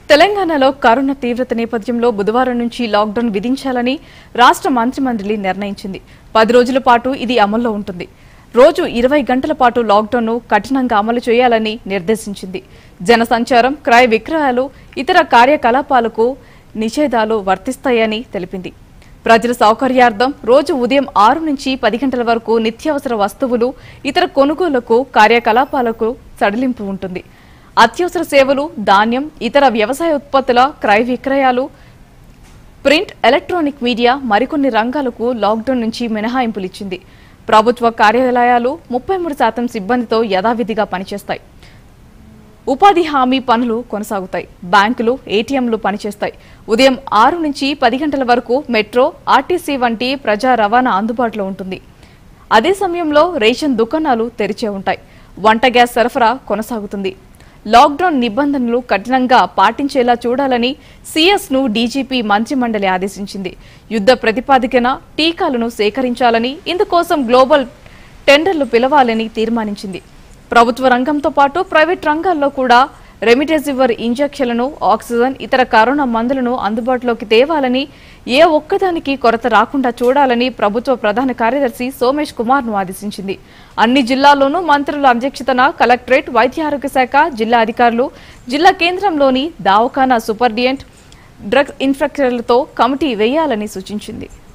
తెలంగాణలో కరోనా తీవ్రత నేపథ్యంలో బుధవారం నుంచి లాక్డౌన్ విధించాలని రాష్ట్ర మంత్రిమండలి నిర్ణయించింది పది రోజుల పాటు ఇది అమల్లో ఉంటుంది రోజు ఇరవై గంటల పాటు లాక్డౌన్ను కఠినంగా అమలు చేయాలని నిర్దేశించింది జనసంచారం క్రయ విక్రయాలు ఇతర కార్యకలాపాలకు నిషేధాలు వర్తిస్తాయని తెలిపింది ప్రజల సౌకర్యార్థం రోజు ఉదయం ఆరు నుంచి పది గంటల వరకు నిత్యావసర వస్తువులు ఇతర కొనుగోలుకు కార్యకలాపాలకు సడలింపు ఉంటుంది అత్యవసర సేవలు ధాన్యం ఇతర వ్యవసాయ ఉత్పత్తుల క్రయ విక్రయాలు ప్రింట్ ఎలక్ట్రానిక్ మీడియా మరికొన్ని రంగాలకు లాక్డౌన్ నుంచి మినహాయింపులు ఇచ్చింది ప్రభుత్వ కార్యాలయాలు ముప్పై మూడు శాతం సిబ్బందితో యథావిధిగా పనిచేస్తాయి ఉపాధి హామీ పనులు కొనసాగుతాయి బ్యాంకులు ఏటీఎంలు పనిచేస్తాయి ఉదయం ఆరు నుంచి పది గంటల వరకు మెట్రో ఆర్టీసీ వంటి ప్రజా రవాణా అందుబాటులో ఉంటుంది అదే సమయంలో రేషన్ దుకాణాలు తెరిచే ఉంటాయి వంట గ్యాస్ సరఫరా కొనసాగుతుంది లాక్డౌన్ నిబంధనలు కఠినంగా పాటించేలా చూడాలని సీఎస్ ను డీజీపీ మంత్రిమండలి ఆదేశించింది యుద్ధ ప్రతిపాదికన టీకాలను సేకరించాలని ఇందుకోసం గ్లోబల్ టెండర్లు పిలవాలని తీర్మానించింది ప్రభుత్వ రంగంతో పాటు ప్రైవేట్ రంగాల్లో కూడా రెమిడెసివిర్ ఇంజెక్షన్లను ఆక్సిజన్ ఇతర కరోనా మందులను అందుబాటులోకి తేవాలని ఏ ఒక్కదానికి కొరత రాకుండా చూడాలని ప్రభుత్వ ప్రధాన కార్యదర్శి సోమేష్ కుమార్ ను ఆదేశించింది అన్ని జిల్లాల్లోనూ మంత్రుల అధ్యక్షతన కలెక్టరేట్ వైద్య ఆరోగ్య శాఖ జిల్లా అధికారులు జిల్లా కేంద్రంలోని దావఖానా సూపర్డియంట్ డ్రగ్స్ ఇన్స్పెక్టర్లతో కమిటీ వేయాలని సూచించింది